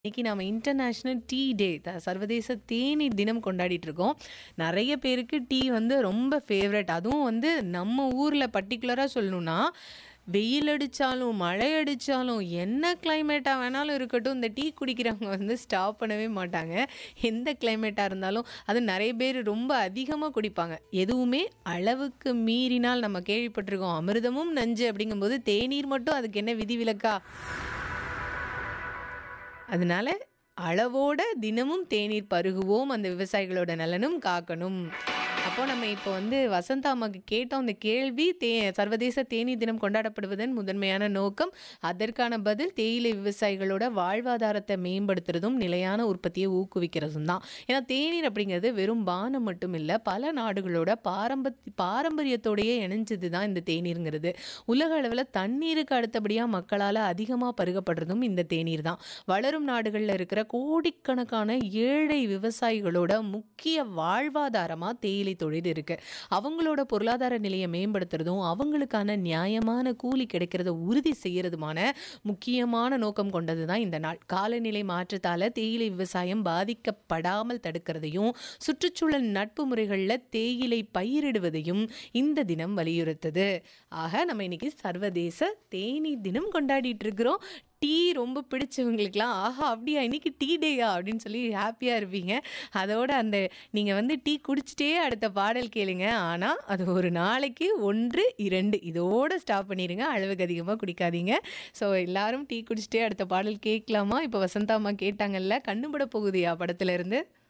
இன்னைக்கு நாம international tea டே த சர்வதேச தேநீர் தினம் கொண்டாடிட்டு இருக்கோம் நிறைய பேருக்கு டீ வந்து ரொம்ப ஃபேவரட் அதுவும் வந்து நம்ம ஊரில் பர்டிகுலராக சொல்லணும்னா வெயில் அடித்தாலும் மழை அடித்தாலும் என்ன கிளைமேட்டாக வேணாலும் இருக்கட்டும் இந்த டீ குடிக்கிறவங்க வந்து ஸ்டாப் பண்ணவே மாட்டாங்க எந்த கிளைமேட்டாக இருந்தாலும் அது நிறைய பேர் ரொம்ப அதிகமாக குடிப்பாங்க எதுவுமே அளவுக்கு மீறினால் நம்ம கேள்விப்பட்டிருக்கோம் அமிர்தமும் நஞ்சு அப்படிங்கும்போது தேநீர் மட்டும் அதுக்கு என்ன விதிவிலக்கா அதனால அளவோட தினமும் தேநீர் பருகுவோம் அந்த விவசாயிகளோட நலனும் காக்கணும் அப்போ நம்ம இப்போ வந்து வசந்தா அம்மாக்கு கேட்டோம் அந்த கேள்வி தே சர்வதேச தேநீர் தினம் கொண்டாடப்படுவதன் முதன்மையான நோக்கம் அதற்கான பதில் தேயிலை விவசாயிகளோட வாழ்வாதாரத்தை மேம்படுத்துறதும் நிலையான உற்பத்தியை ஊக்குவிக்கிறதும் தான் ஏன்னா தேநீர் அப்படிங்கிறது வெறும் பானம் மட்டும் இல்லை பல நாடுகளோட பாரம்ப பாரம்பரியத்தோடையே இணைஞ்சது தான் இந்த தேநீருங்கிறது உலக அளவில் தண்ணீருக்கு அடுத்தபடியாக மக்களால் அதிகமாக பருகப்படுறதும் இந்த தேநீர் தான் வளரும் நாடுகளில் இருக்கிற கோடிக்கணக்கான ஏழை விவசாயிகளோட முக்கிய வாழ்வாதாரமாக தேயிலை தொழில் இருக்கு அவங்களோட பொருளாதார நிலையை மேம்படுத்துறதும் அவங்களுக்கான நியாயமான கூலி கிடைக்கிறத உறுதி செய்யறதுமான முக்கியமான நோக்கம் கொண்டது தான் இந்த நாள் காலநிலை மாற்றத்தால் தேயிலை விவசாயம் பாதிக்கப்படாமல் தடுக்கிறதையும் சுற்றுச்சூழல் நட்பு முறைகளில் தேயிலை பயிரிடுவதையும் இந்த தினம் வலியுறுத்துது ஆக நம்ம இன்னைக்கு சர்வதேச தேநீர் தினம் கொண்டாடிட்டு இருக்கிறோம் டீ ரொம்ப பிடிச்சவங்களுக்குலாம் ஆஹா அப்படியா இன்னைக்கு டீ டேயா அப்படின்னு சொல்லி ஹாப்பியாக இருப்பீங்க அதோட அந்த நீங்கள் வந்து டீ குடிச்சிட்டே அடுத்த பாடல் கேளுங்க ஆனால் அது ஒரு நாளைக்கு ஒன்று இரண்டு இதோட ஸ்டாப் பண்ணிடுங்க அளவுக்கு அதிகமாக குடிக்காதீங்க ஸோ எல்லாரும் டீ குடிச்சிட்டே அடுத்த பாடல் கேட்கலாமா இப்போ வசந்தாம்மா கேட்டாங்கல்ல கண்ணுபட போகுதியா படத்துல இருந்து